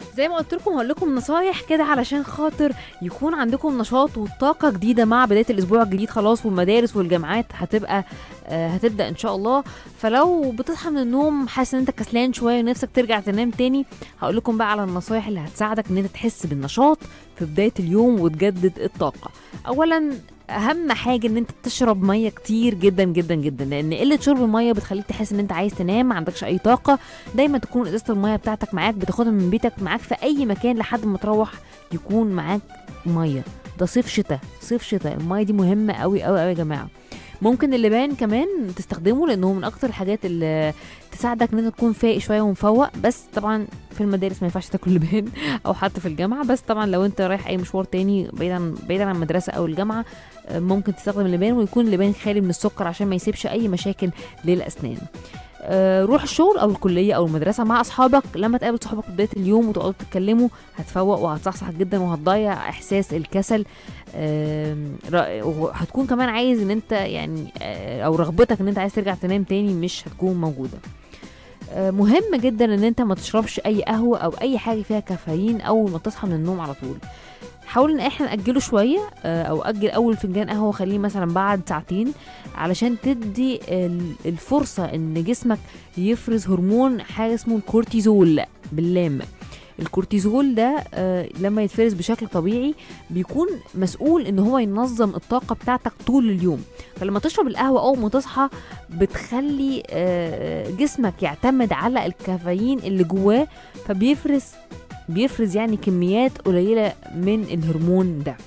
زي ما قلت لكم هقول لكم نصايح كده علشان خاطر يكون عندكم نشاط وطاقه جديده مع بدايه الاسبوع الجديد خلاص والمدارس والجامعات هتبقى آه، هتبدا ان شاء الله فلو بتصحى من النوم حاسس ان انت كسلان شويه ونفسك ترجع تنام تاني هقول لكم بقى على النصايح اللي هتساعدك ان انت تحس بالنشاط في بدايه اليوم وتجدد الطاقه اولا اهم حاجه ان انت تشرب ميه كتير جدا جدا جدا لان قله شرب الميه بتخليك تحس ان انت عايز تنام ما عندكش اي طاقه دايما تكون ازازه الميه بتاعتك معاك بتاخدها من بيتك معاك في اي مكان لحد ما تروح يكون معاك ميه ده صيف شتاء صيف شتاء الميه دي مهمه قوي قوي قوي يا جماعه ممكن اللبان كمان تستخدمه لانه من اكتر الحاجات اللي تساعدك ان انت تكون فايق شويه ومفوق بس طبعا في المدارس ما ينفعش تاكل لبان او حتى في الجامعه بس طبعا لو انت رايح اي مشوار تاني بعيدا بعيدا عن المدرسه او الجامعه آه، ممكن تستخدم اللبان ويكون اللبان خالي من السكر عشان ما يسيبش اي مشاكل للاسنان آه، روح الشغل او الكليه او المدرسه مع اصحابك لما تقابل صحابك في بدايه اليوم وتقعدوا تتكلموا هتفوق وهتصحصح جدا وهتضيع احساس الكسل آم، را- وهتكون كمان عايز ان انت يعني آه، او رغبتك ان انت عايز ترجع تنام تاني مش هتكون موجوده آه، مهم جدا ان انت ما تشربش اي قهوه او اي حاجه فيها كافيين اول ما تصحى من النوم على طول حاول ان احنا ناجله شويه آه، او اجل اول فنجان قهوه خليه مثلا بعد ساعتين علشان تدي ال- الفرصه ان جسمك يفرز هرمون حاجه اسمه الكورتيزول باللام الكورتيزول ده آه، لما يتفرز بشكل طبيعي بيكون مسؤول ان هو ينظم الطاقه بتاعتك طول اليوم فلما تشرب القهوه اول ما تصحى بتخلي آه، جسمك يعتمد على الكافيين اللي جواه فبيفرز بيفرز يعني كميات قليله من الهرمون ده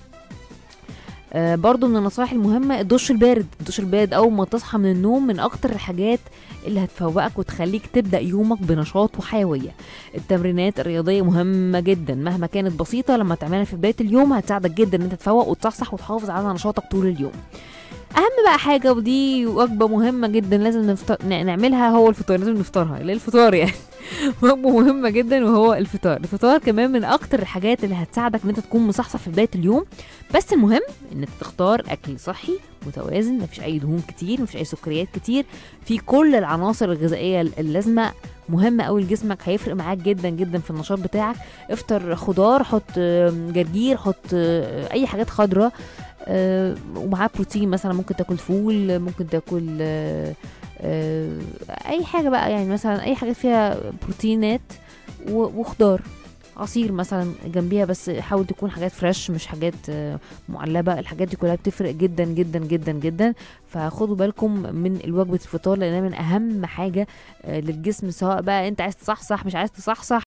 آه برضو من النصائح المهمة الدش البارد الدش البارد أول ما تصحى من النوم من أكتر الحاجات اللي هتفوقك وتخليك تبدأ يومك بنشاط وحيوية التمرينات الرياضية مهمة جدا مهما كانت بسيطة لما تعملها في بداية اليوم هتساعدك جدا ان انت تفوق وتصحصح وتحافظ على نشاطك طول اليوم اهم بقى حاجه ودي وجبه مهمه جدا لازم نفطر ن- نعملها هو الفطار لازم نفطرها اللي هي الفطار يعني وجبه مهمه جدا وهو الفطار الفطار كمان من اكتر الحاجات اللي هتساعدك ان انت تكون مصحصح في بدايه اليوم بس المهم ان انت تختار اكل صحي متوازن مفيش اي دهون كتير مفيش اي سكريات كتير في كل العناصر الغذائيه اللازمه مهمة قوي لجسمك هيفرق معاك جدا جدا في النشاط بتاعك افطر خضار حط آم، جرجير حط آه، اي حاجات خضراء آه، ومعاه بروتين مثلا ممكن تاكل فول ممكن تاكل آه، آه، اي حاجه بقى يعني مثلا اي حاجه فيها بروتينات و- وخضار عصير مثلا جنبيها بس حاول تكون حاجات فريش مش حاجات آه، معلبه الحاجات دي كلها بتفرق جدا جدا جدا جدا فخدوا بالكم من وجبه الفطار لانها من اهم حاجه آه، للجسم سواء بقى انت عايز تصحصح مش عايز تصحصح